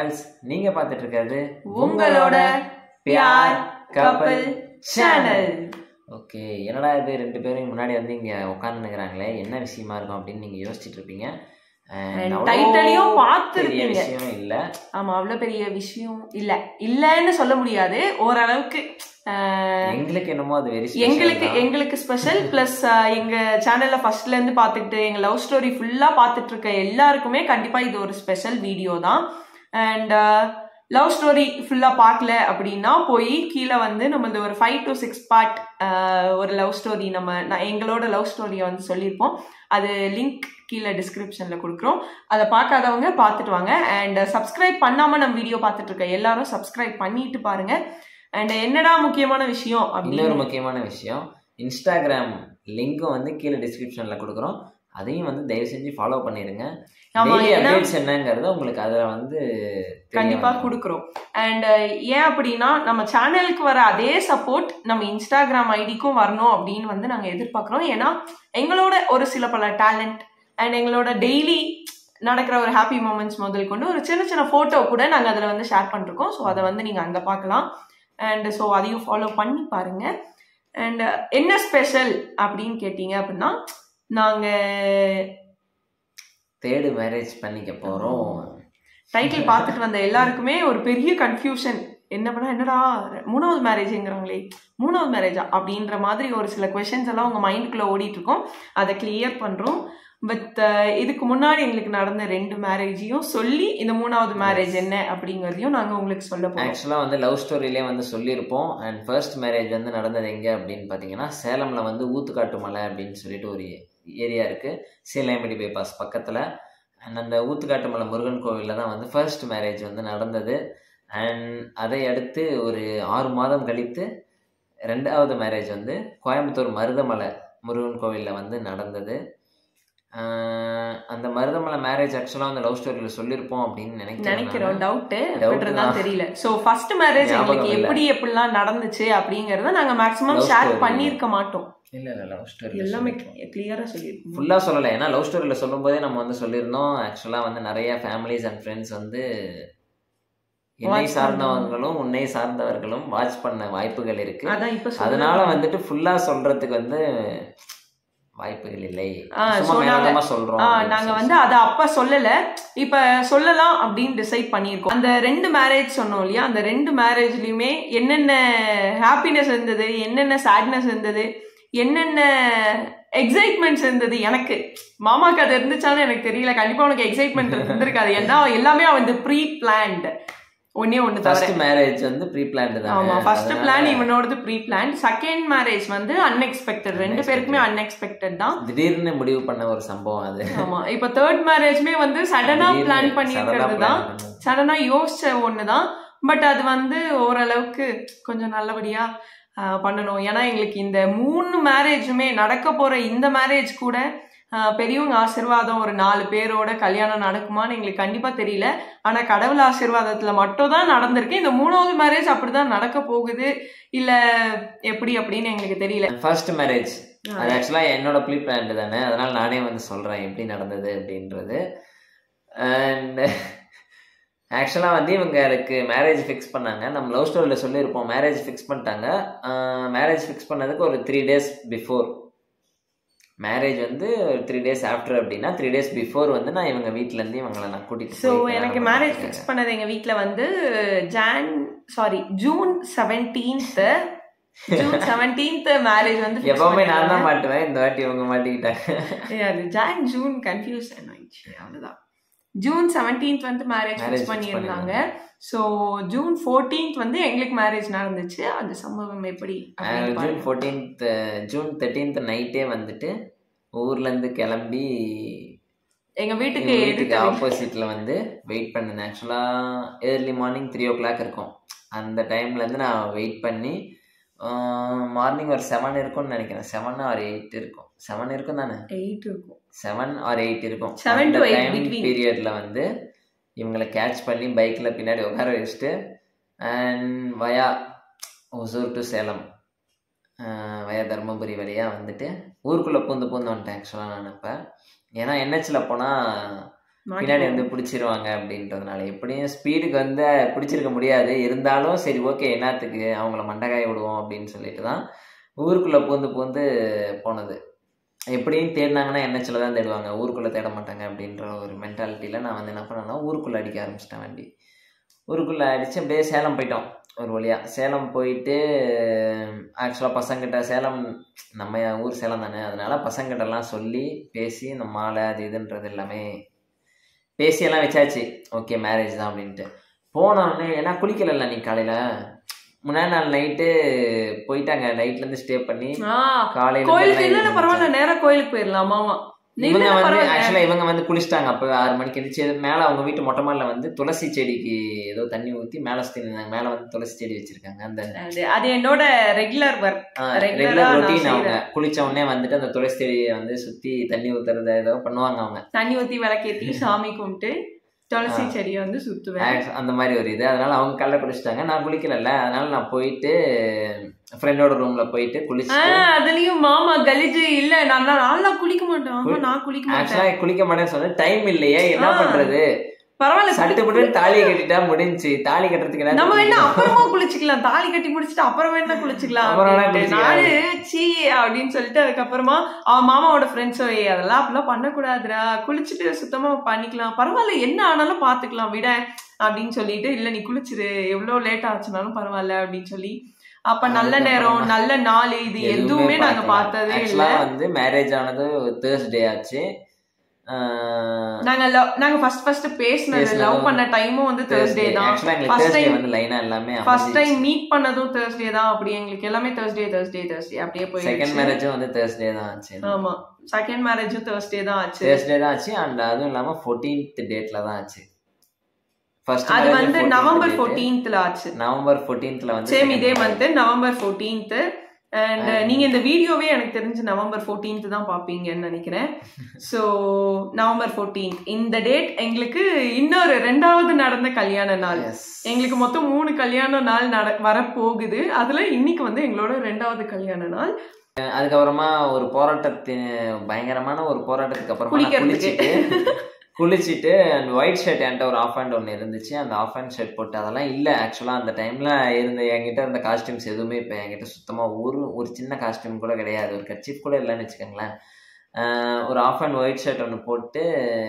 Couples நீங்க பார்த்துட்டு இருக்கிறது உங்களோட பியார் கப்பல் சேனல் ஓகே என்னடா இது ரெண்டு பேரும் முன்னாடி வந்து இங்க உட்காந்துருக்கிறாங்களே என்ன விஷயமா இருக்கும் அப்படின்னு நீங்க யோசிச்சுட்டு இருப்பீங்க And And அவ்வளோ டைட்டிலையும் பெரிய பார்த்துருப்பீங்க விஷயம் இல்ல ஆமா அவ்வளவு பெரிய விஷயம் இல்ல இல்லன்னு சொல்ல முடியாது ஓரளவுக்கு ஆஹ், எங்களுக்கு என்னமோ அது வெரி எங்களுக்கு எங்களுக்கு ஸ்பெஷல் பிளஸ் எங்க சேனல்ல ஃபர்ஸ்ட்ல இருந்து பாத்துக்கிட்டு எங்க லவ் ஸ்டோரி ஃபுல்லா பாத்துட்டு இருக்க எல்லாருக்குமே கண்டிப்பா இது ஒரு ஸ்பெஷல் வீடியோ தான் அண்ட் லவ் ஸ்டோரி ஃபுல்லா பார்க்கல அப்படின்னா போய் கீழே வந்து நம்ம இந்த ஒரு ஃபைவ் டு சிக்ஸ் பார்ட் ஒரு லவ் ஸ்டோரி நம்ம நான் எங்களோட லவ் ஸ்டோரியை வந்து சொல்லியிருப்போம் அது லிங்க் கீழே டிஸ்கிரிப்ஷன்ல கொடுக்குறோம் அதை பார்க்காதவங்க பார்த்துட்டு வாங்க அண்ட் சப்ஸ்கிரைப் பண்ணாம நம்ம வீடியோ பார்த்துட்டு இருக்க எல்லாரும் சப்ஸ்கிரைப் பண்ணிட்டு பாருங்க அண்ட் என்னடா முக்கியமான விஷயம் அப்படின்னு இன்னொரு முக்கியமான விஷயம் இன்ஸ்டாகிராம் லிங்க்கும் வந்து கீழே டிஸ்கிரிப்ஷன்ல கொடுக்குறோம் அதையும் வந்து தயவு செஞ்சு ஃபாலோ பண்ணிருங்க ஆமா, டெய்லி ஏன்னா- அப்டேட்ஸ் என்னங்கிறது உங்களுக்கு அதுல வந்து தெரிய கண்டிப்பா வந்துரும். கொடுக்குறோம் அண்ட் ஏன் அப்படின்னா நம்ம சேனலுக்கு வர அதே சப்போர்ட் நம்ம இன்ஸ்டாகிராம் ஐடிக்கும் வரணும் அப்படின்னு வந்து நாங்க எதிர்பார்க்கிறோம் ஏன்னா எங்களோட ஒரு சில பல டேலண்ட் அண்ட் எங்களோட டெய்லி நடக்கிற ஒரு ஹாப்பி மூமெண்ட்ஸ் முதல் கொண்டு ஒரு சின்ன சின்ன போட்டோ கூட நாங்க அதுல வந்து ஷேர் பண்ணிருக்கோம் ஸோ அதை வந்து நீங்க அங்க பார்க்கலாம் அண்ட் ஸோ அதையும் ஃபாலோ பண்ணி பாருங்க அண்ட் என்ன ஸ்பெஷல் அப்படின்னு கேட்டீங்க அப்படின்னா நாங்க தேர்டு மேரேஜ் பண்ணிக்க போறோம் டைட்டில் பார்த்துட்டு வந்த எல்லாருக்குமே ஒரு பெரிய கன்ஃபியூஷன் என்ன பண்ணா என்னடா மூணாவது மேரேஜ்ங்கிறாங்களே மூணாவது மேரேஜா அப்படின்ற மாதிரி ஒரு சில கொஷின்ஸ் எல்லாம் உங்க மைண்டுக்குள்ள ஓடிட்டு இருக்கோம் அதை கிளியர் பண்றோம் பட் இதுக்கு முன்னாடி எங்களுக்கு நடந்த ரெண்டு மேரேஜையும் சொல்லி இந்த மூணாவது மேரேஜ் என்ன அப்படிங்கறதையும் நாங்க உங்களுக்கு சொல்ல போறோம் ஆக்சுவலாக வந்து லவ் ஸ்டோரியிலே வந்து சொல்லியிருப்போம் அண்ட் ஃபர்ஸ்ட் மேரேஜ் வந்து நடந்தது எங்கே அப்படின்னு பார்த்தீங்கன்னா சேலமில் வந்து ஊத்துக்காட்டு மலை அப்படின்னு சொல்லிட்டு ஒரு ஏரியா இருக்குது சீலையம்படி பைபாஸ் பக்கத்தில் அண்ட் அந்த ஊத்துக்காட்டு மலை முருகன் கோவிலில் தான் வந்து ஃபர்ஸ்ட் மேரேஜ் வந்து நடந்தது அண்ட் அதை அடுத்து ஒரு ஆறு மாதம் கழித்து ரெண்டாவது மேரேஜ் வந்து கோயம்புத்தூர் மருதமலை முருகன் கோவிலில் வந்து நடந்தது ஆஹ் அந்த மருதமலை மேரேஜ் ஆக்சுவலாக அந்த லவ் ஸ்டோரியில் சொல்லியிருப்போம் அப்படின்னு நினைக்கிறேன் நினைக்கிறோம் நானு. டவுட் Doubt பட் தான் தான். தெரியல சோ ஃபர்ஸ்ட் மேரேஜ் ஞாபகம் எங்களுக்கு இல்ல. எப்படி எப்படிலாம் நடந்துச்சு அப்படிங்கறத நாங்க மேக்ஸிமம் Love ஷேர் story. பண்ணியிருக்க மாட்டோம் இல்லை இல்லை லவ் ஸ்டோரி எல்லாமே கிளியரா சொல்லியிருக்கோம் ஃபுல்லாக சொல்லலை ஏன்னா லவ் ஸ்டோரியில் சொல்லும்போதே நம்ம வந்து சொல்லியிருந்தோம் ஆக்சுவலாக வந்து நிறைய ஃபேமிலிஸ் அண்ட் ஃப்ரெண்ட்ஸ் வந்து என்னை Watch சார்ந்தவர்களும் உன்னை சார்ந்தவர்களும் வாட்ச் பண்ண வாய்ப்புகள் இருக்கு அதான் இப்ப சொல்றது. அதனால வந்துட்டு ஃபுல்லா சொல்றதுக்கு வந்து வாய்ப்புகள் இல்லை ஆ, சும்மா so நாங்க- மேலோட்டமா சொல்றோம் ஆ, அப்படின்னு நாங்க சொல்லி. வந்து அத அப்ப சொல்லல இப்ப சொல்லலாம் அப்படின்னு டிசைட் பண்ணியிருக்கோம் அந்த ரெண்டு மேரேஜ் சொன்னோம் இல்லையா அந்த ரெண்டு மேரேஜ்லயுமே என்னென்ன ஹாப்பினஸ் இருந்தது என்னென்ன சேட்னஸ் இருந்தது என்னென்ன எக்ஸைட்மெண்ட்ஸ் இருந்தது எனக்கு மாமாக்கு அது இருந்துச்சான்னு எனக்கு தெரியல கண்டிப்பா உனக்கு எக்ஸைட்மெண்ட் இருந்திருக்காது ஏன்னா எல்லாமே வந்து ப்ரீ பிளான்ட் ஒன்னே ஒண்ணு தவிர ஃபர்ஸ்ட் மேரேஜ் வந்து ப்ரீ பிளான்டு தான் ஆமா ஃபர்ஸ்ட் பிளான் இவனோடது ப்ரீ பிளான் செகண்ட் மேரேஜ் வந்து அன்எக்ஸ்பெக்டட் ரெண்டு பேருக்குமே அன்எக்ஸ்பெக்டட் தான் திடீர்னு முடிவு பண்ண ஒரு சம்பவம் அது ஆமா இப்ப தேர்ட் மேரேஜ்மே வந்து சடனா திடீர்னு பிளான் sudden-ஆ பண்ணிருக்கிறது plan தான் பண்ணது. சடனா யோசிச்ச ஒண்ணுதான் பட் அது வந்து ஓரளவுக்கு கொஞ்சம் நல்லபடியா ஆஹ், பண்ணணும் ஏன்னா எங்களுக்கு இந்த மூணு மேரேஜுமே நடக்க போற இந்த மேரேஜ் கூட ஆஹ், பெரியவங்க ஆசீர்வாதம் ஒரு நாலு பேரோட கல்யாணம் நடக்குமான்னு எங்களுக்கு கண்டிப்பா தெரியல ஆனா கடவுள் ஆசீர்வாதத்துல மட்டும் தான் நடந்திருக்கு இந்த மூணாவது மேரேஜ் அப்படிதான் நடக்க போகுது இல்ல எப்படி அப்படின்னு எங்களுக்கு தெரியல ஃபர்ஸ்ட் மேரேஜ் அது ஆக்சுவலா என்னோட ப்ரீ பிளான்டு தானே அதனால நானே வந்து சொல்றேன் எப்படி நடந்தது அப்படின்றது அண்ட் ஆக்சுவலாக வந்து இவங்களுக்கு மேரேஜ் ஃபிக்ஸ் பண்ணாங்க நம்ம லவ் ஸ்டோரியில் சொல்லியிருப்போம் மேரேஜ் ஃபிக்ஸ் பண்ணிட்டாங்க மேரேஜ் ஃபிக்ஸ் பண்ணதுக்கு ஒரு த்ரீ டேஸ் பிஃபோர் மேரேஜ் வந்து த்ரீ டேஸ் ஆஃப்டர் அப்படின்னா த்ரீ டேஸ் பிஃபோர் வந்து நான் இவங்க வீட்டிலேருந்து இவங்களை நான் கூட்டிட்டு ஸோ போய் எனக்கு கல்யாணம் மேரேஜ் பண்ணிட்டேன். ஃபிக்ஸ் பண்ணது எங்க வீட்ல வந்து ஜான் sorry June seventeenth June seventeenth marriage வந்து fix எப்பவுமே நான் தான் பண்ணிட்டாங்க. மாட்டுவேன் இந்த வாட்டி இவங்க மாட்டிக்கிட்டாங்க ஏய், அது ஜான் ஜூன் கன்ஃபியூஸ் ஆயிடுச்சு அவ்வளவுதான் ஜூன் செவன்டீன்த் வந்து மேரேஜ் Marriage ஃபிக்ஸ் fix பண்ணியிருந்தாங்க ஸோ ஜூன் ஃபோர்டீன்த் வந்து எங்களுக்கு மேரேஜ் நடந்துச்சு அந்த சம்பவம் எப்படி அப்படின்னு ஜூன் பாருங்க. ஃபோர்டீன்த் ஜூன் தேர்ட்டீன்த் நைட்டே வந்துட்டு ஊர்லேருந்து கிளம்பி எங்க வீட்டுக்கு எங்க வீட்டுக்கு எதிர்க்க ஆப்போசிட்ல வந்து வெயிட் பண்ணேன் ஆக்சுவலாக early morning three o'clock இருக்கும் அந்த டைம்லேருந்து நான் வெயிட் பண்ணி மார்னிங் ஒரு செவன் இருக்கும்னு நினைக்கிறேன் செவன் ஆர் எயிட் இருக்கும் செவன் இருக்கும் தானே எயிட் இருக்கும் செவன் ஆர் எயிட் இருக்கும் Seven to eight between. பீரியட்ல வந்து இவங்களை கேட்ச் பண்ணி பைக்கில் பின்னாடி உட்கார வச்சுட்டு and via Hosur to Salem ah via Dharmapuri வழியாக வந்துட்டு ஊருக்குள்ளே பூந்து பூந்து வந்துட்டேன் ஆக்சுவலாக நான் இப்போ ஏன்னா என்ஹெச்சில் போனால் பின்னாடி வந்து பிடிச்சிருவாங்க அப்படின்றதுனால எப்படியும் ஸ்பீடுக்கு வந்து பிடிச்சிருக்க முடியாது இருந்தாலும் சரி ஓகே என்னத்துக்கு அவங்கள மண்டகாய விடுவோம் அப்படின்னு சொல்லிட்டு தான் ஊருக்குள்ளே பூந்து பூந்து போனது எப்படியும் தேடினாங்கன்னா என்ஹெச்சில் தான் தேடுவாங்க ஊருக்குள்ளே தேட மாட்டாங்க அப்படின்ற ஒரு மென்டாலிட்டியில் நான் வந்து என்ன பண்ணேன்னா ஊருக்குள்ளே அடிக்க ஆரம்பிச்சிட்டேன் வண்டி ஊருக்குள்ளே அடித்து அப்படியே சேலம் போயிட்டோம் ஒரு வழியாக சேலம் போயிட்டு ஆக்சுவலாக பசங்கிட்ட சேலம் நம்ம ஊர் சேலம் தானே அதனால பசங்கிட்டலாம் சொல்லி பேசி இந்த மாலை அது இதுன்றது எல்லாமே பேசி எல்லாம் வச்சாச்சு ஓகே மேரேஜ் தான் அப்படின்ட்டு போனோடனே ஏன்னா குளிக்கலைல்ல நீ காலையில் முன்னாடி நாள் நைட்டு போயிட்டாங்க நைட்லேருந்து ஸ்டே பண்ணி ஆஹ் காலையில் கோயிலுக்கு இல்ல பரவாயில்ல நேரா கோயிலுக்கு போயிடலாம் ஆமா இவங்க நின்னு வந்து பரவாயில்ல. ஆக்சுவலா இவங்க வந்து குளிச்சிட்டாங்க அப்போ ஆறு மணிக்கு எந்திரிச்சு மேல அவங்க வீட்டு மொட்டை மாடில வந்து துளசி செடிக்கு ஏதோ தண்ணி ஊத்தி மேல சுத்தி நின்னாங்க மேல வந்து துளசி செடி வச்சிருக்காங்க அந்த அது அது என்னோட ரெகுலர் ஒர்க் Regular ஆ ரெகுலர் நான் ரொட்டீன் அவங்க செய்றேன். குளிச்ச உடனே வந்துட்டு அந்த துளசி செடியை வந்து சுத்தி தண்ணி ஊத்துறது ஏதோ பண்ணுவாங்க அவங்க தண்ணி ஊத்தி விளக்கேத்தி சாமி கும்பிட்டு துளசி ஆ. செடியை வந்து சுத்துவேன் Actu- அந்த மாதிரி ஒரு இது அதனால அவங்க கல்ல குளிச்சிட்டாங்க நான் குளிக்கலல்ல அதனால நான் போயிட்டு ஃப்ரெண்டோட ரூம்ல போயிட்டு குளிச்சுட்டு ஆஹ் அதுலயும் மாமா கலிஜு இல்ல நான் நான் நான்லாம் குளிக்க மாட்டேன் ஆமா குளி- நான் குளிக்க மாட்டேன் ஆக்சுவலா குளிக்க மாட்டேன்னு சொன்னேன் டைம் இல்லையே என்ன ஆ. பண்றது பரவாயில்ல சட்டு குளி- புட்டு தாலியை கட்டிட்டா முடிஞ்சு தாலி கட்டுறதுக்கு என்ன நம்ம தெரியும்? என்ன அப்புறமா குளிச்சுக்கலாம் தாலி கட்டி முடிச்சிட்டு அப்புறம் வேணா குளிச்சுக்கலாம் அப்புறம் வேணா அப்படின்ட்டு. குளிச்சுக்கலாம். நானு சீ அப்படின்னு சொல்லிட்டு அதுக்கப்புறமா அவன் மாமாவோட ஃப்ரெண்ட்ஸோ ஏ அதெல்லாம் அப்படிலாம் பண்ணக்கூடாதுடா குளிச்சுட்டு சுத்தமா பண்ணிக்கலாம் பரவாயில்ல என்ன ஆனாலும் பாத்துக்கலாம் விட அப்படின்னு சொல்லிட்டு இல்ல நீ குளிச்சிரு எவ்வளவு லேட் ஆச்சுனாலும் பரவாயில்ல அப்படின்னு சொல்லி அப்ப நல்ல நேரம் அதுக்கப்புறமா நல்ல நாள் இது எதுவுமே நாங்க பார்க்கல. பார்த்ததே இல்ல Actually வந்து மேரேஜ் ஆனது தேர்ஸ்டே ஆச்சு ஆஹ் நாங்க love- நாங்க ஃபர்ஸ்ட் ஃபர்ஸ்ட் பேசினது பேசுனதும் லவ் பண்ண டைமும் வந்து தேர்ஸ்டே Thursday. தான் Actually எங்களுக்கு First Thursday time- வந்து லைனா எல்லாமே ஃபர்ஸ்ட் டைம் மீட் பண்ணதும் தேர்ஸ்டே தான் அப்படி எங்களுக்கு எல்லாமே தேர்ஸ்டே தேர்ஸ்டே தேர்ஸ்டே அப்படியே செகண்ட் போயிடுச்சு மேரேஜும் வந்து தேர்ஸ்டே தான் ஆச்சு ஆமா செகண்ட் மேரேஜும் தேர்ஸ்டே தான் ஆச்சு தேர்ஸ்டே தான் ஆச்சு அண்ட் அதுவும் இல்லாம 14th டேட்ல தான் ஆச்சு ஃபர்ஸ்ட் அது வந்து நவம்பர் 14th ஆச்சு நவம்பர் 14th வந்து சேம் second இதே marriage. Month November 14th and நீங்க இந்த வீடியோவே எனக்கு தெரிஞ்சு நவம்பர் 14th தான் பாப்பீங்கன்னு நினைக்கிறேன் சோ நவம்பர் 14th இந்த டேட் எங்களுக்கு இன்னொரு ரெண்டாவது நடந்த கல்யாண நாள் Yes. எங்களுக்கு மொத்தம் மூணு கல்யாண நாள் நட வரப்போகுது அதுல இன்னைக்கு வந்து எங்களோட ரெண்டாவது கல்யாண நாள் அதுக்கப்புறமா ஒரு போராட்டத்தின் பயங்கரமான ஒரு போராட்டத்துக்கு அப்புறமா நான் குளிக்கிறதுக்கு. குளிச்சுட்டு குளிச்சுட்டு அண்ட் ஒயிட் ஷர்ட் என்கிட்ட ஒரு ஆஃப் ஹேண்ட் ஒன்று இருந்துச்சு அந்த ஆஃப் ஹேண்ட் ஷர்ட் போட்டு அதெல்லாம் இல்லை ஆக்சுவலாக அந்த டைமில் இருந்த என்கிட்ட இருந்த காஸ்டியூம்ஸ் எதுவுமே இப்போ என்கிட்ட சுத்தமாக ஒரு ஒரு சின்ன காஸ்டியூம் கூட கிடையாது ஒரு கர்ச்சிப் கூட இல்லைன்னு வச்சுக்கோங்களேன் ஆஹ் ஒரு ஆஃப் அண்ட் ஒயிட் ஷர்ட் ஒன்று போட்டு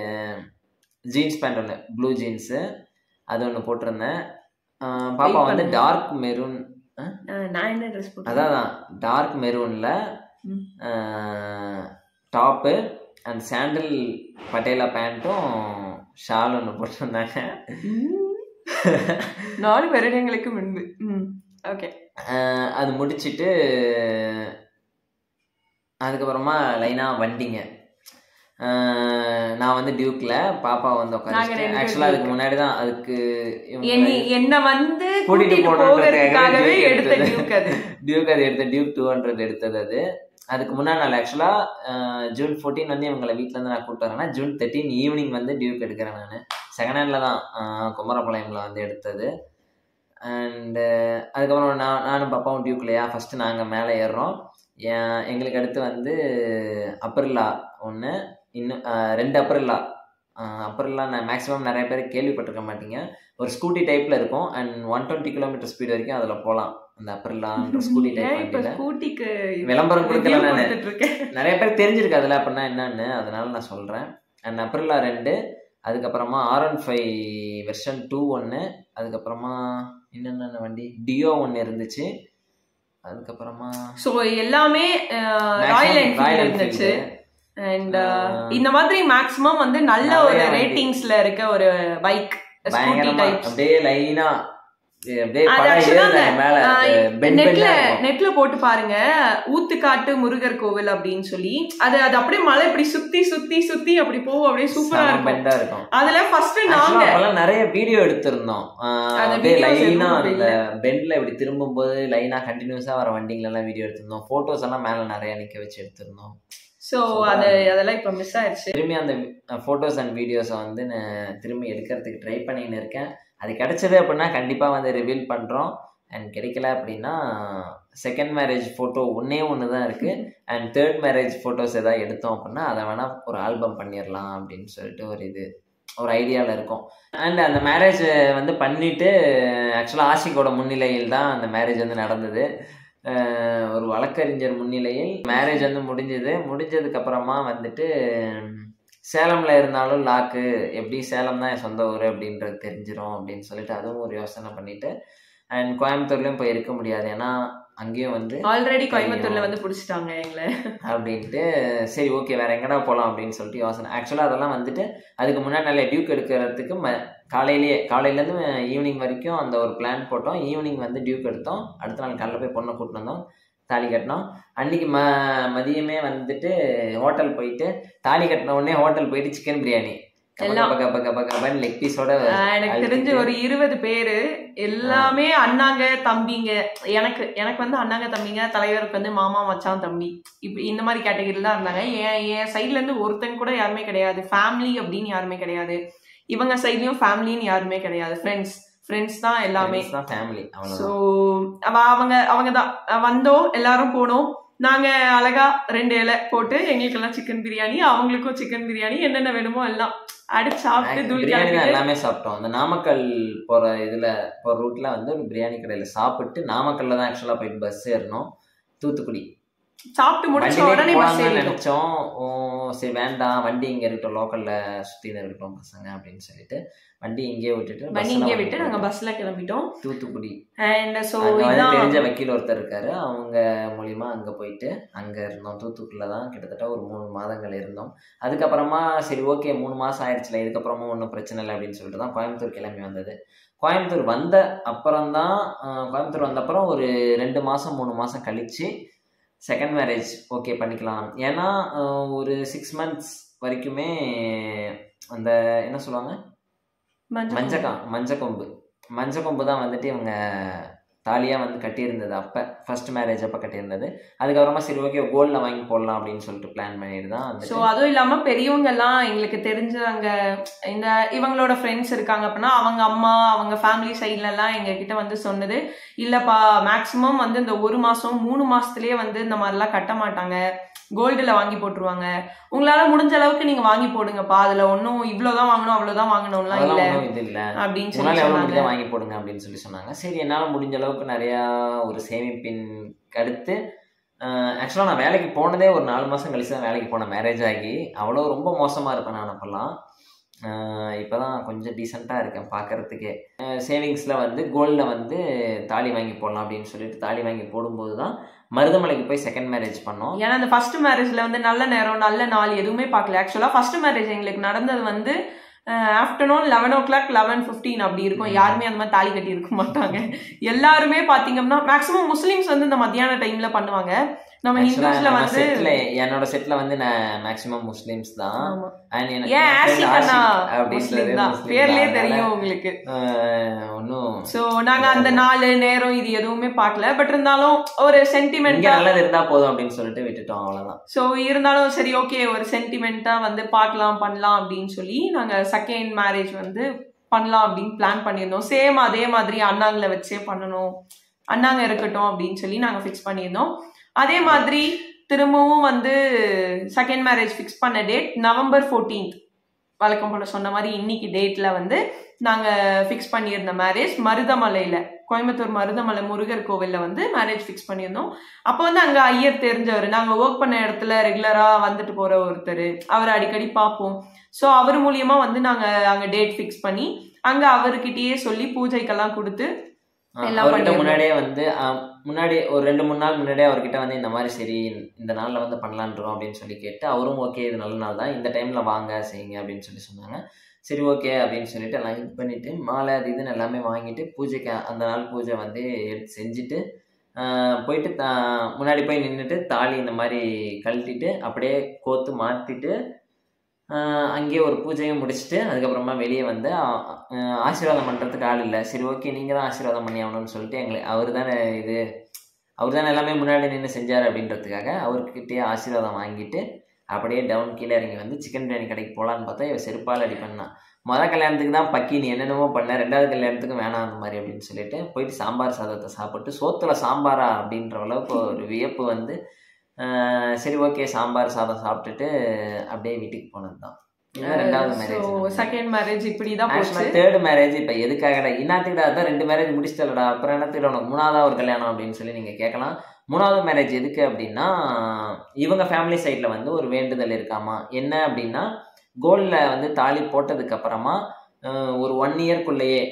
ஜீன்ஸ் பேண்ட் ஒன்று ப்ளூ ஜீன்ஸு அது ஒன்று போட்டிருந்தேன் ஆஹ் பாப்பா Wait வந்து பண்ணுங்க. டார்க் மெரூன் அஹ் நான் என்ன ட்ரெஸ் போட்டேன் அதான் டார்க் மெரூனில் ம். டாப்பு அண்ட் சாண்டில் பட்டேலா பேண்ட்டும் ஷால் ஒன்று போட்டிருந்தாங்க ம். நாலு வருடங்களுக்கு முன்பு ம் ஓகே ஆஹ் அது முடிச்சிட்டு அதுக்கப்புறமா லைனாக வண்டிங்க ஆஹ் நான் வந்து டியூக்ல பாப்பா வந்து நாங்க உட்காந்து ரெண்டு பேரும் ஆக்சுவலாக அதுக்கு Duke. முன்னாடி தான் அதுக்கு இவங்க என்னை என்ன வந்து கூட்டிட்டு கூட்டிட்டு போகணுன்றதுக்காகவே போகிறதுக்காகவே Duke எடுத்த எடுத்தது. டியூக் அது டியூக் அது எடுத்த டியூக் டூ ஹண்ட்ரட் எடுத்தது அது அதுக்கு முன்னாடி நாள் ஆக்சுவலாக ஜூன் ஃபோர்டீன் வந்து இவங்களை வீட்டிலேருந்து நான் கூப்பிட்டு வரேன்னா ஜூன் தேர்ட்டீன் ஈவினிங் வந்து டியூக் எடுக்கிறேன் நான் செகண்ட் ஹேண்டில் தான் ஆஹ் குமரபாளையமில் வந்து எடுத்தது அண்டு அதுக்கப்புறம் நான் நானும் பாப்பாவும் டியூக்லையா ஃபஸ்ட்டு நாங்கள் மேலே ஏறுறோம் ஏன் எங்களுக்கு அடுத்து வந்து அப்பர்லா ஒன்று இன்னும் ஆஹ் ரெண்டு அப்பர்லா அப்பர்லா நான் மேக்ஸிமம் நிறைய பேர் கேள்விப்பட்டிருக்க மாட்டீங்க ஒரு ஸ்கூட்டி டைப்பில் இருக்கும் and one twenty kilometre speed வரைக்கும் அதில் போகலாம் அந்த அப்பர்லான்ற ஸ்கூட்டி டைப் ஏன் இப்ப வண்டியில் ஸ்கூட்டிக்கு விளம்பரம் கொடுக்கல review நான் கொடுத்துட்டு இருக்கேன் நிறைய பேர் தெரிஞ்சிருக்கு அதில் அப்படின்னா என்னன்னு அதனால நான் சொல்கிறேன் அண்ட் அப்ரில்லா ரெண்டு அதுக்கப்புறமா R one five version two ஒன்று அதுக்கப்புறமா என்னென்ன வண்டி டியோ ஒன்று இருந்துச்சு அதுக்கப்புறமா சோ எல்லாமே ராயல் என்ஃபீல்ட் இருந்துச்சு அண்ட் இந்த மாதிரி மேக்ஸிமம் வந்து நல்ல நிறைய ஒரு வண்டி. ரேட்டிங்ஸ்ல இருக்க ஒரு பைக் ஸ்கூட்டி பயங்கரமா டைப்ஸ் அப்படியே லைனா அப்படியே அது படம் actually ஏறுது அந்த, மேல ஆஹ், பெண்ட் நெட்ல பெண்டா இருக்கும் நெட்ல போட்டு பாருங்க ஊத்துக்காட்டு முருகர் கோவில் அப்படின்னு சொல்லி அது அது அப்படியே மலை இப்படி சுத்தி சுத்தி சுத்தி அப்படி போகும் அப்படியே சூப்பரா செம இருக்கும் பெண்டா இருக்கும் அதுல ஃபர்ஸ்ட் Actually, நாங்க அப்பெல்லாம் நிறைய வீடியோ எடுத்திருந்தோம் ஆஹ் அந்த அப்படியே videos லைனா எதுவும் அந்த பெண்ட்ல இப்படி திரும்பும் போது லைனா கண்டினியூஸா வர வண்டிங்கள எல்லாம் வீடியோ எடுத்திருந்தோம் போட்டோஸ் எல்லாம் மேல நிறைய நிக்க வச்சு எடுத்திருந்தோம் சோ அது அதெல்லாம் இப்ப மிஸ் ஆயிடுச்சு திரும்பி அந்த ஃபோட்டோஸ் அண்ட் வீடியோஸை வந்து நான் திரும்பி எடுக்கிறதுக்கு ட்ரை பண்ணின்னு இருக்கேன் அது கிடைச்சது அப்படின்னா கண்டிப்பாக வந்து ரிவீல் பண்ணுறோம் அண்ட் கிடைக்கல அப்படின்னா செகண்ட் மேரேஜ் ஃபோட்டோ ஒன்றே ஒன்று தான் இருக்குது அண்ட் தேர்ட் மேரேஜ் ஃபோட்டோஸ் எதாவது எடுத்தோம் அப்படின்னா அதை வேணால் ஒரு ஆல்பம் பண்ணிடலாம் அப்படின்னு சொல்லிட்டு ஒரு இது ஒரு ஐடியாவில் இருக்கோம் அண்ட் அந்த மேரேஜ் வந்து பண்ணிட்டு ஆக்சுவலாக ஆஷிக்கோட முன்னிலையில் தான் அந்த மேரேஜ் வந்து நடந்தது அஹ் ஒரு வழக்கறிஞர் முன்னிலையில் மேரேஜ் வந்து முடிஞ்சது முடிஞ்சதுக்கு அப்புறமா வந்துட்டு சேலம்ல இருந்தாலும் லாக்கு எப்படி சேலம் தான் என் சொந்த ஊர் அப்படின்றது தெரிஞ்சிரும் அப்படின்னு சொல்லிட்டு அதுவும் ஒரு யோசனை பண்ணிட்டு அண்ட் கோயம்புத்தூர்லயும் போய் இருக்க முடியாது ஏன்னா அங்கேயும் வந்து ஆல்ரெடி கோயம்புத்தூர்ல வந்து புடிச்சிட்டாங்க எங்களை அப்படின்ட்டு சரி ஓகே வேற எங்கடா போகலாம் அப்படின்னு சொல்லிட்டு யோசனை ஆக்சுவலாக அதெல்லாம் வந்துட்டு அதுக்கு முன்னாடி நல்ல டியூக் எடுக்கிறதுக்கு ம காலையிலேயே காலையிலேருந்து ஈவினிங் வரைக்கும் அந்த ஒரு பிளான் போட்டோம் ஈவினிங் வந்து டியூக் எடுத்தோம் அடுத்த நாள் காலைல போய் பொண்ணை கூட்டிட்டு வந்தோம் தாலி கட்டினோம் அன்னைக்கு ம மதியமே வந்துட்டு ஹோட்டல் போயிட்டு தாலி கட்டின உடனே ஹோட்டல் போயிட்டு சிக்கன் பிரியாணி எல்லாம். கப கப கப கபன்னு லெக் பீஸோட ஆஹ் எனக்கு தெரிஞ்சு ஒரு இருபது பேரு எல்லாமே அண்ணாங்க தம்பிங்க எனக்கு எனக்கு வந்து அண்ணாங்க தம்பிங்க தலைவருக்கு வந்து மாமா மச்சான் தம்பி இப்ப இந்த மாதிரி கேட்டகரியில தான் இருந்தாங்க என் என் சைட்ல இருந்து ஒருத்தங்க கூட யாருமே கிடையாது ஃபேமிலி அப்படின்னு யாருமே கிடையாது இவங்க சைட்லயும் ஃபேமிலின்னு யாருமே கிடையாது ஃப்ரெண்ட்ஸ் ஃப்ரெண்ட்ஸ் தான் எல்லாமே தான் ஃபேமிலி ஸோ அவ்வளோதான் அவங்க அவங்க தான் வந்தோம் எல்லாரும் போனோம் நாங்க அழகா ரெண்டு இலை போட்டு எங்களுக்கெல்லாம் சிக்கன் பிரியாணி அவங்களுக்கும் சிக்கன் பிரியாணி என்னென்ன வேணுமோ எல்லாம் அடிச்சு சாப்பிட்டு தூள் பிரியாணி தான் கிளப்பிட்டு எல்லாமே சாப்பிட்டோம் அந்த நாமக்கல் போற இதுல போற ரூட்ல வந்து ஒரு பிரியாணி கடையில சாப்பிட்டு நாமக்கல்ல தான் ஆக்சுவலா போயிட்டு பஸ் ஏறணும் தூத்துக்குடி சாப்பிட்டு முடிச்ச வண்டியிலே உடனே பஸ் போலாம்னு ஏறிட்டோம் நினைச்சோம் ஓ, சரி வேண்டாம் வண்டி இங்க இருக்கட்டும் லோக்கல்ல சுத்தின்னு இருக்கட்டும் பசங்க அப்படின்னு சொல்லிட்டு வண்டி இங்கேயே விட்டுட்டு வண்டி busல இங்கே வந்து விட்டு நாங்க பஸ்ல கிளம்பிட்டோம் தூத்துக்குடி அண்ட் ஸோ அங்க வந்து இதான் தெரிஞ்ச வக்கீல் ஒருத்தர் இருக்காரு அவங்க மூலியமா அங்க போயிட்டு அங்க இருந்தோம் தூத்துக்குடியில தான் கிட்டத்தட்ட ஒரு மூணு மாதங்கள் இருந்தோம் அதுக்கப்புறமா சரி ஓகே மூணு மாசம் ஆயிடுச்சுல இதுக்கப்புறமும் ஒன்றும் பிரச்சனை இல்லை அப்படின்னு சொல்லிட்டு தான் கோயம்புத்தூர் கிளம்பி வந்தது கோயம்புத்தூர் வந்த அப்புறம் தான் கோயம்புத்தூர் வந்த அப்புறம் ஒரு ரெண்டு மாசம் மூணு மாசம் கழிச்சு செகண்ட் மேரேஜ் ஓகே பண்ணிக்கலாம் ஏன்னா அஹ், ஒரு சிக்ஸ் மந்த்ஸ் வரைக்குமே அந்த என்ன சொல்லுவாங்க மஞ்சள் மஞ்சக்கா மஞ்சக்கொம்பு மஞ்சக்கொம்பு தான் வந்துட்டு இவங்க தாலியாக வந்து கட்டியிருந்தது அப்போ ஃபர்ஸ்ட் மேரேஜ் அப்போ கட்டியிருந்தது அதுக்கப்புறமா சரி ஓகே கோல்டில் வாங்கி போடலாம் அப்படின்னு சொல்லிட்டு பிளான் பண்ணிட்டு தான் ஸோ வந்துட்டு அதுவும் இல்லாம பெரியவங்க எல்லாம் எங்களுக்கு தெரிஞ்சவங்க இந்த இவங்களோட ஃப்ரெண்ட்ஸ் இருக்காங்க அப்படின்னா அவங்க அம்மா அவங்க ஃபேமிலி சைட்ல எல்லாம் எங்க கிட்ட வந்து சொன்னது இல்லப்பா மேக்சிமம் வந்து இந்த ஒரு மாசம் மூணு மாசத்துலயே வந்து இந்த மாதிரிலாம் கட்ட மாட்டாங்க கோல்டுல வாங்கி போட்டுருவாங்க உங்களால முடிஞ்ச அளவுக்கு நீங்க வாங்கி போடுங்கப்பா அதுல ஒன்றும் இவ்வளவுதான் வாங்கணும் அவ்வளவுதான் வாங்கணும்லாம் அதெல்லாம் இல்ல ஒன்றும் இது இல்லை அப்படின்னு சொல்லி உங்களால் எவ்வளோ சொன்னாங்க முடிஞ்சா வாங்கி போடுங்க அப்படின்னு சொல்லி சொன்னாங்க சரி என்னால் முடிஞ்ச அளவுக்கு நிறையா ஒரு சேமிப்பின் அடுத்து ஆக்சுவலாக நான் வேலைக்கு போனதே ஒரு நாலு மாதம் கழிச்சு தான் வேலைக்கு போனேன் மேரேஜ் ஆகி அவ்வளோ ரொம்ப மோசமாக இருப்பேன் நான் அப்போல்லாம் இப்போ தான் கொஞ்சம் டீசெண்டாக இருக்கேன் பார்க்கறதுக்கே சேவிங்ஸில் வந்து கோல்டில் வந்து தாலி வாங்கி போடலாம் அப்படின்னு சொல்லிட்டு தாலி வாங்கி போடும்போது தான் மருதமலைக்கு போய் செகண்ட் மேரேஜ் பண்ணோம் ஏன்னா அந்த ஃபர்ஸ்ட் மேரேஜ்ல வந்து நல்ல நேரம் நல்ல நாள் எதுவுமே பார்க்கல ஆக்சுவலா ஃபர்ஸ்ட் மேரேஜ் எங்களுக்கு நடந்தது வந்து afternoon eleven o'clock eleven fifteen அப்படி இருக்கும் யாருமே அந்த மாதிரி தாலி கட்டி இருக்க மாட்டாங்க எல்லாருமே பாத்தீங்கன்னா மேக்ஸிமம் முஸ்லிம்ஸ் வந்து இந்த மத்தியான டைம்ல பண்ணுவாங்க நம்ம Actually, ஹிந்துஸ்ல நம்ம வந்து செட்ல என்னோட செட்ல வந்து நான் மேக்ஸிமம் முஸ்லிம்ஸ் தான் ஆமா. And எனக்கு ஏன் என் friend ஆஷிக் அண்ணா ஆஷிக் அப்படின்றது முஸ்லிம் தான் முஸ்லிம் பேர்லயே தான். தெரியும் உங்களுக்கு அதனால, ஆஹ், ஒண்ணும் சோ நாங்க அந்த நாலு நேரம் இது எதுவுமே பார்க்கல பட் இருந்தாலும் ஒரு இங்க சென்டிமெண்டா நல்லது இருந்தா போதும் அப்படின்னு சொல்லிட்டு விட்டுட்டோம் அவ்வளவுதான் ஸோ இருந்தாலும் சரி ஓகே ஒரு சென்டிமெண்ட்டாக வந்து பார்க்கலாம் பண்ணலாம் அப்படின்னு சொல்லி நாங்கள் செகண்ட் மேரேஜ் வந்து பண்ணலாம் அப்படின்னு பிளான் பண்ணியிருந்தோம் சேம் அதே மாதிரி அண்ணாங்களை வச்சே பண்ணணும் அண்ணாங்க இருக்கட்டும் அப்படின்னு சொல்லி நாங்கள் ஃபிக்ஸ் பண்ணியிருந்தோம் அதே மாதிரி திரும்பவும் வந்து செகண்ட் மேரேஜ் ஃபிக்ஸ் பண்ண டேட் நவம்பர் ஃபோர்டீன்த் வழக்கம் போல சொன்ன மாதிரி இன்னைக்கு டேட்ல வந்து நாங்க ஃபிக்ஸ் பண்ணியிருந்த மேரேஜ் மருதமலையில கோயம்புத்தூர் மருதமலை முருகர் கோவில்ல வந்து மேரேஜ் ஃபிக்ஸ் பண்ணியிருந்தோம் அப்போ வந்து அங்க ஐயர் தெரிஞ்சவர் நாங்க ஒர்க் பண்ண இடத்துல ரெகுலரா வந்துட்டு போற ஒருத்தர் அவரை அடிக்கடி பார்ப்போம் ஸோ அவர் மூலியமா வந்து நாங்க அங்க டேட் ஃபிக்ஸ் பண்ணி அங்க அவர்கிட்டயே சொல்லி பூஜைக்கெல்லாம் கொடுத்து ஆஹ், எல்லாம் அவர்கிட்ட பண்ணிடுறோம். முன்னாடியே வந்து ஆஹ், முன்னாடி ஒரு ரெண்டு மூணு நாள் முன்னாடியே அவர்கிட்ட வந்து இந்த மாதிரி சரி இந்த நாள்ல வந்து பண்ணலான்னு இருக்கோம் அப்படின்னு சொல்லி கேட்டு அவரும் ஓகே இது நல்ல நாள் தான் இந்த டைம்ல வாங்க செய்யுங்க அப்படின்னு சொல்லி சொன்னாங்க சரி ஓகே அப்படின்னு சொல்லிட்டு எல்லாம் இது பண்ணிட்டு மாலை அது இதுன்னு எல்லாமே வாங்கிட்டு பூஜைக்கு அந்த நாள் பூஜை வந்து எடுத்து செஞ்சுட்டு ஆஹ், போயிட்டு தா- முன்னாடி போய் நின்றுட்டு தாலி இந்த மாதிரி கழட்டிட்டு அப்படியே கோத்து மாற்றிட்டு அங்கேயே ஒரு பூஜையும் முடிச்சுட்டு அதுக்கப்புறமா வெளியே வந்து ஆ- ஆஹ், ஆசீர்வாதம் பண்ணுறதுக்கு ஆள் இல்லை சரி ஓகே நீங்கள் தான் ஆசீர்வாதம் பண்ணி ஆகணும்னு சொல்லிட்டு எங்களை அவர் தானே இது அவர் தானே எல்லாமே முன்னாடி நின்று செஞ்சார் அப்படின்றதுக்காக அவர்கிட்டயே ஆசீர்வாதம் வாங்கிட்டு அப்படியே டவுன் கீழே இறங்கி வந்து சிக்கன் பிரியாணி கடைக்கு போகலான்னு பார்த்தா இவ செருப்பால் அடி பண்ணா மொதல் கல்யாணத்துக்கு தான் பக்கி நீ என்னென்னமோ பண்ண ரெண்டாவது கல்யாணத்துக்கு வேணாம் அந்த மாதிரி அப்படின்னு சொல்லிட்டு போயிட்டு சாம்பார் சாதத்தை சாப்பிட்டு சோத்துல சாம்பாரா அப்படின்ற அளவுக்கு ஒரு வியப்பு வந்து ஆஹ், சரி ஓகே சாம்பார் சாதம் சாப்பிட்டுட்டு அப்படியே வீட்டுக்கு போனது தான் இதுதான் ரெண்டாவது மேரேஜ் செகண்ட் மேரேஜ் இப்படிதான் போச்சு ஆக்சுவலாக தேர்ட் மேரேஜ் இப்போ எதுக்காகடா இன்னாத்துக்கிட்ட அதான் ரெண்டு மேரேஜ் முடிச்சிட்டலடா அப்புறம் என்னத்துக்கிட்ட உனக்கு மூணாவதா ஒரு கல்யாணம் அப்படின்னு சொல்லி நீங்கள் கேட்கலாம் மூணாவது மேரேஜ் எதுக்கு அப்படின்னா இவங்க ஃபேமிலி சைடில் வந்து ஒரு வேண்டுதல் இருக்காமா என்ன அப்படின்னா கோல்டில் வந்து தாலி போட்டதுக்கு அப்புறமா அஹ், ஒரு ஒன் இயர்க்குள்ளேயே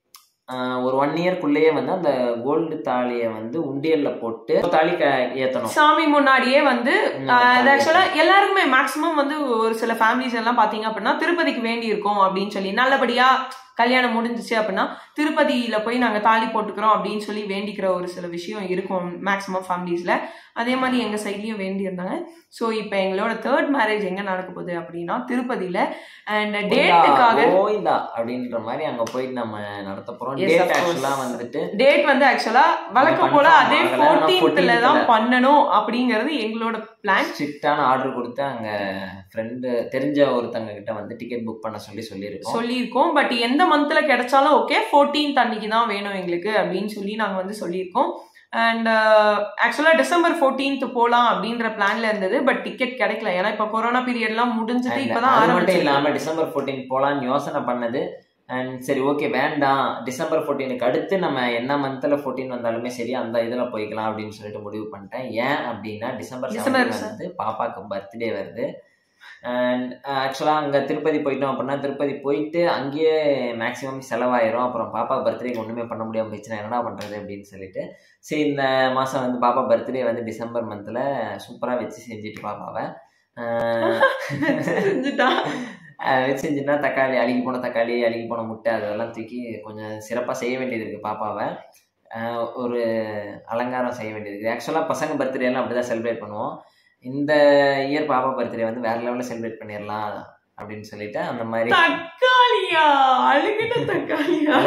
ஒரு ஒன் இயர்க்குள்ளேயே வந்து அந்த கோல்டு தாலியை வந்து உண்டியல்ல போட்டு தாலி க ஏற்றணும் சாமி முன்னாடியே வந்து அது ஆக்சுவலா எல்லாருக்குமே மேக்ஸிமம் வந்து ஒரு சில ஃபேமிலிஸ் எல்லாம் பாத்தீங்க அப்படின்னா திருப்பதிக்கு வேண்டி இருக்கும் அப்படின்னு சொல்லி நல்லபடியா கல்யாணம் முடிஞ்சிச்சு அப்படின்னா திருப்பதியில போய் நாங்க தாலி போட்டுக்கிறோம் அப்படின்னு சொல்லி வேண்டிக்கிற ஒரு சில விஷயம் இருக்கும் மேக்ஸிமம் ஃபேமிலிஸ்ல அதே மாதிரி எங்க சைட்லயும் வேண்டி இருந்தாங்க ஸோ இப்போ எங்களோட தேர்ட் மேரேஜ் எங்க நடக்க போகுது அப்படின்னா திருப்பதியில அண்ட் டேட்டுக்காக கோயிந்தா அப்படின்ற மாதிரி அங்க போயிட்டு நம்ம நடத்த போறோம் Yes, டேட் of course. ஆக்சுவலா வந்துட்டு டேட் வந்து ஆக்சுவலா வழக்கம் போல confirm அதே ஆகல. ஆனா ஃபோர்டீன்த்ல 14th தான் ல. பண்ணணும் அப்படிங்கிறது எங்களோட பிளான் ஸ்ட்ரிக்டான ஆர்டர் கொடுத்து அங்க ஃப்ரெண்டு தெரிஞ்ச ஒருத்தங்க கிட்ட வந்து டிக்கெட் புக் பண்ண சொல்லி சொல்லியிருக்கோம் சொல்லியிருக்கோம் பட் எந்த மந்த்ல கிடைச்சாலும் ஓகே 14th அன்னைக்கு தான் வேணும் எங்களுக்கு அப்படின்னு சொல்லி நாங்க வந்து சொல்லியிருக்கோம் அண்ட் ஆக்சுவலா டிசம்பர் 14th போலாம் அப்படின்ற பிளான்ல இருந்தது பட் டிக்கெட் கிடைக்கல ஏன்னா இப்ப கொரோனா பீரியட்லாம் முடிஞ்சிட்டு And இப்பதான் அது மட்டும் ஆரம்பிச்சு இல்லாம டிசம்பர் 14 போலான்னு யோசனை பண்ணது அண்ட் சரி ஓகே வேண்டாம் டிசம்பர் 14க்கு அடுத்து நம்ம என்ன மந்த்ல 14 வந்தாலுமே சரி அந்த இதுல போய்க்கலாம் அப்படின்னு சொல்லிட்டு முடிவு பண்ணிட்டேன் ஏன் அப்படின்னா டிசம்பர் December 17 வந்து பாப்பாக்கு பர்த்டே வருது அண்ட் ஆக்சுவலாக அங்கே திருப்பதி போயிட்டோம் அப்படின்னா திருப்பதி போயிட்டு அங்கேயே மேக்ஸிமம் செலவாயிரும் அப்புறம் பாப்பா பர்த்டேக்கு ஒன்றுமே பண்ண முடியாமல் போயிடுச்சுன்னா என்னடா பண்ணுறது அப்படின்னு சொல்லிட்டு சரி இந்த மாதம் வந்து பாப்பா பர்த்டே வந்து டிசம்பர் மந்தில் சூப்பராக வச்சு செஞ்சுட்டு பாப்பாவை ஆஹ் செஞ்சுட்டா அஹ் வச்சு செஞ்சுன்னா தக்காளி அழுகி போன தக்காளி அழுகி போன முட்டை அதெல்லாம் தூக்கி கொஞ்சம் சிறப்பாக செய்ய வேண்டியது இருக்குது பாப்பாவை அஹ் ஒரு அலங்காரம் செய்ய வேண்டியது இருக்குது ஆக்சுவலாக பசங்க பர்த்டே எல்லாம் அப்படி தான் செலிப்ரேட் பண்ணுவோம் இந்த இயர் பாப்பா பர்த்டே வந்து வேற லெவலில் செலிப்ரேட் பண்ணிடலாம் அப்படின்னு சொல்லிட்டு அந்த மாதிரி தக்காளியா அழுகிட்ட தக்காளியா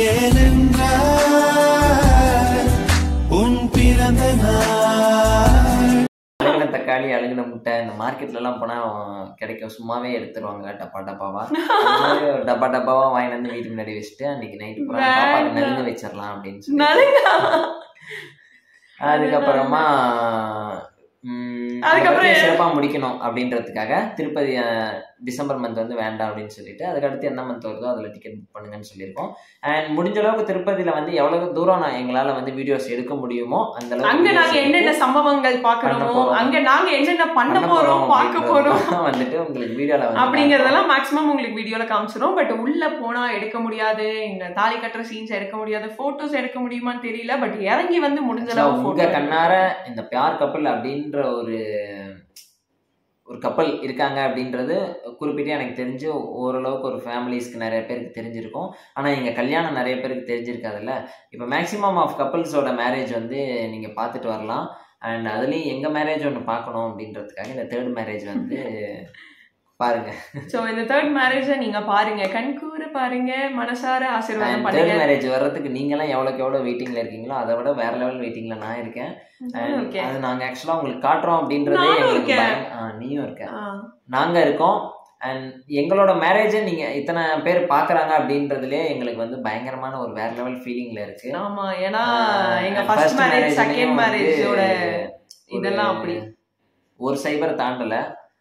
ஏனென்றால் உன் பிறந்த நாள் அழுகின தக்காளி அழுகின முட்டை இந்த மார்க்கெட்ல எல்லாம் போனா கிடைக்கும் சும்மாவே எடுத்துருவாங்க டப்பா டப்பாவா அந்த மாதிரி ஒரு டப்பா டப்பாவா வாங்கி வந்து வீட்டு முன்னாடி வச்சுட்டு அன்னைக்கு நைட்டு பூரா பாப்பாக்கு வேண்டாம். நலுங்க வச்சிடலாம் அப்படின்னு சொல்லி நலுங்கா அதுக்கப்புறமா ம், அதுக்கப்புறம் birthday சிறப்பா முடிக்கணும் அப்படின்றதுக்காக திருப்பதி அஹ், டிசம்பர் மந்த் வந்து வேண்டாம் அப்படின்னு சொல்லிட்டு அதுக்கடுத்து என்ன மந்த் வருதோ அதில் டிக்கெட் புக் பண்ணுங்கன்னு சொல்லியிருக்கோம் அண்ட் முடிஞ்ச அளவுக்கு திருப்பதியில வந்து எவ்வளவு தூரம் நான் எங்களால வந்து வீடியோஸ் எடுக்க முடியுமோ அந்த அளவுக்கு அங்க videos நாங்க எடுத்து என்னென்ன சம்பவங்கள் பண்ண பாக்கணுமோ போறோம். அங்க நாங்க என்னென்ன பண்ண போறோம் பார்க்க போறோம் அப்படின்றதெல்லாம் வந்துட்டு உங்களுக்கு வீடியோல வந்து அப்படிங்கறதெல்லாம் மேக்ஸிமம் உங்களுக்கு வீடியோல காமிச்சிரும் பட் உள்ள போனா எடுக்க முடியாது இந்த தாலி கட்டுற சீன்ஸ் எடுக்க முடியாது போட்டோஸ் எடுக்க முடியுமான்னு தெரியல பட் இறங்கி வந்து முடிஞ்ச Actually, அளவு உங்க photo கண்ணார இந்த பியார் கப்பல் அப்படின்ற ஒரு ஒரு கப்பல் இருக்காங்க அப்படின்றது குறிப்பிட்டு எனக்கு தெரிஞ்சு ஓரளவுக்கு ஒரு ஃபேமிலிஸ்க்கு நிறைய பேருக்கு தெரிஞ்சிருக்கும் ஆனால் எங்கள் கல்யாணம் நிறைய பேருக்கு தெரிஞ்சிருக்காதுல்ல இப்போ மேக்ஸிமம் ஆஃப் கப்பல்ஸோட மேரேஜ் வந்து நீங்கள் பார்த்துட்டு வரலாம் அண்ட் அதுலேயும் எங்கள் மேரேஜ் ஒன்று பார்க்கணும் அப்படின்றதுக்காக இந்த தேர்ட் மேரேஜ் வந்து பாருங்க சோ இந்த தேர்ட் மேரேஜ நீங்க பாருங்க கண்கூர பாருங்க மனசார ஆசீர்வாதம் தேர்ட் பண்ணுங்க மேரேஜ் வர்றதுக்கு நீங்களாம் எவ்வளோக்கு எவ்வளோ வெயிட்டிங்ல இருக்கீங்களோ அதை விட வேற லெவல் வெயிட்டிங்ல நான் இருக்கேன் And ஓகே அது நாங்க ஆக்சுவலா உங்களுக்கு காட்டுறோம் அப்படின்றதே நானும் எங்களுக்கு இருக்கேன். பயம்- ஆ, நீயும் இருக்க நாங்க இருக்கோம் அண்ட் எங்களோட மேரேஜ் நீங்க இத்தனை பேர் பாக்குறாங்க அப்படின்றதுலயே எங்களுக்கு வந்து பயங்கரமான ஒரு வேற லெவல் ஃபீலிங்ல இருக்கு ஆமா ஏன்னா ஆஹ் எங்க and first first marriage marriage second லயும் மேரேஜோட வந்து இதெல்லாம் ஒரு- அப்படி ஒரு சைபர் தாண்டல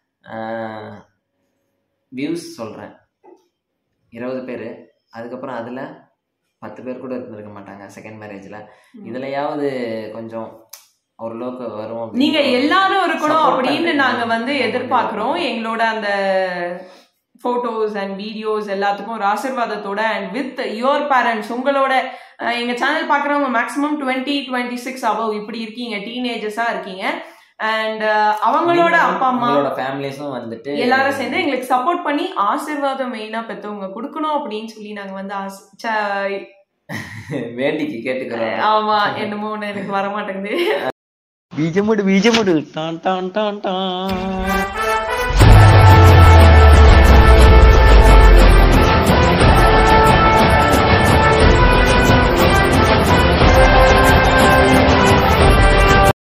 வியூஸ் சொல்றேன் இருபது பேர் அதுக்கப்புறம் அதுல பத்து பேர் கூட இருந்திருக்க மாட்டாங்க செகண்ட் மேரேஜ்ல இதுலயாவது கொஞ்சம் ஓரளவுக்கு வரும் அப்படின்னு நீங்க எல்லாரும் இருக்கணும் Support அப்படின்னு பண்றீங்க. நாங்க வந்து எதிர்பார்க்கிறோம் எங்களோட அந்த போட்டோஸ் அண்ட் வீடியோஸ் எல்லாத்துக்கும் ஒரு ஆசீர்வாதத்தோட அண்ட் வித் யுவர் பேரண்ட்ஸ் உங்களோட அஹ், எங்க சேனல் பாக்குறவங்க maximum twenty twenty six above இப்படி இருக்கீங்க டீனேஜஸா இருக்கீங்க அண்ட் அவங்களோட நீங்களும் அப்பா அம்மா உங்களோட ஃபேமிலிஸும் வந்துட்டு எல்லாரும் சேர்ந்து எங்களுக்கு சப்போர்ட் பண்ணி ஆசீர்வாதம் மெயினா பெத்தவங்க கொடுக்கணும் அப்படின்னு சொல்லி நாங்க வந்து ஆச- ச- வேண்டிக்கு கேட்டுக்கிறோம் ஆமா என்னமோ ஒண்ணு எனக்கு வர மாட்டேங்குது ബീജമുട് ബീജമുട് ടാൻ ടാൻ ടാൻ ടാൻ